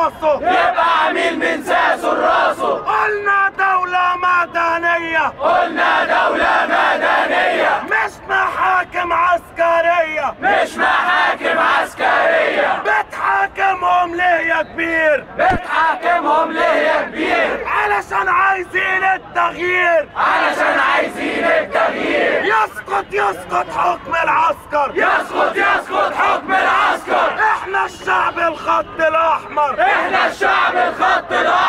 راسه يبقى عميل من ساسه لراسه قلنا دولة مدنية قلنا دولة مدنية مش محاكم عسكرية مش محاكم عسكرية بتحاكمهم ليه يا كبير بتحاكمهم ليه يا كبير علشان عايزين التغيير علشان عايزين التغيير يسقط يسقط حكم العسكر يسقط يسقط حكم العسكر احنا الشعب الخط الاحمر احنا الشعب الخط الاحمر